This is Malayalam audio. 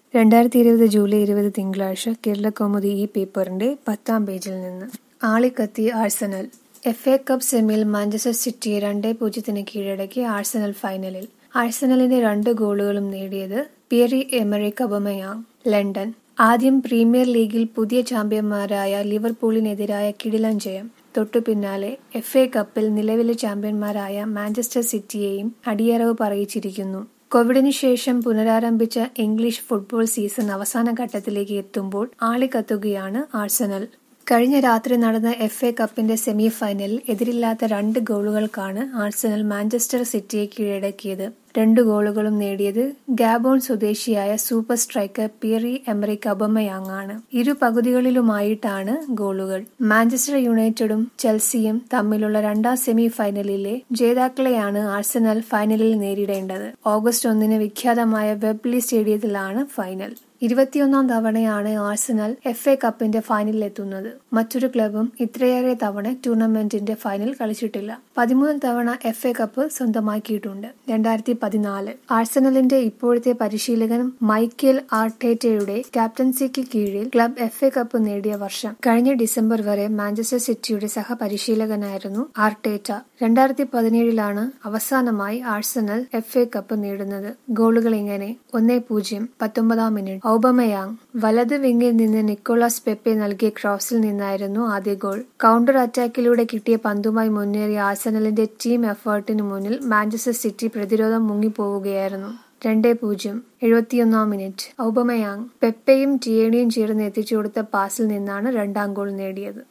രണ്ടായിരത്തി ഇരുപത് ജൂലൈ ഇരുപത് തിങ്കളാഴ്ച കേരളകൗമുദി ഈ പേപ്പറിന്റെ പത്താം പേജിൽ നിന്ന് ആളിക്കത്തി ആഴ്സണൽ എഫ് എ കപ്പ് സെമിയിൽ മാഞ്ചസ്റ്റർ സിറ്റിയെ രണ്ടേ പൂജ്യത്തിന് കീഴടക്കി ആഴ്സണൽ ഫൈനലിൽ ആഴ്സണലിന്റെ രണ്ട് ഗോളുകളും നേടിയത് പിയറി എമറിക് അബമയാങ് ലണ്ടൻ ആദ്യം പ്രീമിയർ ലീഗിൽ പുതിയ ചാമ്പ്യന്മാരായ ലിവർപൂളിനെതിരായ കിടിലൻ ജയം തൊട്ടു പിന്നാലെ എഫ് എ കപ്പിൽ നിലവിലെ ചാമ്പ്യന്മാരായ മാഞ്ചസ്റ്റർ സിറ്റിയെയും അടിയറവ് പറയിച്ചിരിക്കുന്നു കോവിഡിന് ശേഷം പുനരാരംഭിച്ച ഇംഗ്ലീഷ് ഫുട്ബോൾ സീസൺ അവസാന ഘട്ടത്തിലേക്ക് എത്തുമ്പോൾ ആളിക്കത്തുകയാണ് ആഴ്സണൽ കഴിഞ്ഞ രാത്രി നടന്ന എഫ് എ കപ്പിന്റെ സെമി ഫൈനലിൽ എതിരില്ലാത്ത രണ്ട് ഗോളുകൾക്കാണ് ആഴ്സണൽ മാഞ്ചസ്റ്റർ സിറ്റിയെ കീഴടക്കിയത് രണ്ട് ഗോളുകളും നേടിയത് ഗാബോൺ സ്വദേശിയായ super striker Pierre Emerick Aubameyang ആണ് ഇരു പകുതികളിലുമായിട്ടാണ് ഗോളുകൾ മാഞ്ചസ്റ്റർ യുണൈറ്റഡും ചെൽസിയും തമ്മിലുള്ള രണ്ടാം സെമി ഫൈനലിലെ ജേതാക്കളെയാണ് ആഴ്സണൽ ഫൈനലിൽ നേരിടേണ്ടത് ഓഗസ്റ്റ് ഒന്നിന് വിഖ്യാതമായ വെബ്ലി സ്റ്റേഡിയത്തിലാണ് ഫൈനൽ ഇരുപത്തിയൊന്നാം തവണയാണ് ആഴ്സണൽ എഫ് എ കപ്പിന്റെ ഫൈനലിൽ എത്തുന്നത് മറ്റൊരു ക്ലബും ഇത്രയേറെ തവണ ടൂർണമെന്റിന്റെ ഫൈനൽ കളിച്ചിട്ടില്ല പതിമൂന്ന് തവണ എഫ് എ കപ്പ് സ്വന്തമാക്കിയിട്ടുണ്ട് രണ്ടായിരത്തി പതിനാല് ആഴ്സണലിന്റെ ഇപ്പോഴത്തെ പരിശീലകൻ മൈക്കേൽ ആർട്ടേറ്റയുടെ ക്യാപ്റ്റൻസിക്ക് കീഴിൽ ക്ലബ് എഫ് എ കപ്പ് നേടിയ വർഷം കഴിഞ്ഞ ഡിസംബർ വരെ മാഞ്ചസ്റ്റർ സിറ്റിയുടെ സഹപരിശീലകനായിരുന്നു ആർട്ടേറ്റ രണ്ടായിരത്തി പതിനേഴിലാണ് അവസാനമായി ആഴ്സണൽ എഫ് എ കപ്പ് നേടുന്നത് ഗോളുകൾ ഇങ്ങനെ ഒന്നേ പൂജ്യം പത്തൊമ്പതാം മിനിറ്റ് ഔബമയാങ് വലത് വിങ്ങിൽ നിന്ന് നിക്കോളാസ് പെപ്പെ നൽകിയ ക്രോസിൽ നിന്നായിരുന്നു ആദ്യ ഗോൾ കൗണ്ടർ അറ്റാക്കിലൂടെ കിട്ടിയ പന്തുമായി മുന്നേറിയ ആഴ്സണലിന്റെ ടീം എഫേർട്ടിന് മുന്നിൽ മാഞ്ചസ്റ്റർ സിറ്റി പ്രതിരോധം മുങ്ങിപ്പോവുകയായിരുന്നു രണ്ടേ പൂജ്യം എഴുപത്തിയൊന്നാം മിനിറ്റ് ഔബമയാങ് പെപ്പയും ടിയേണിയും ചേർന്ന് എത്തിച്ചു കൊടുത്ത പാസിൽ നിന്നാണ് രണ്ടാം ഗോൾ നേടിയത്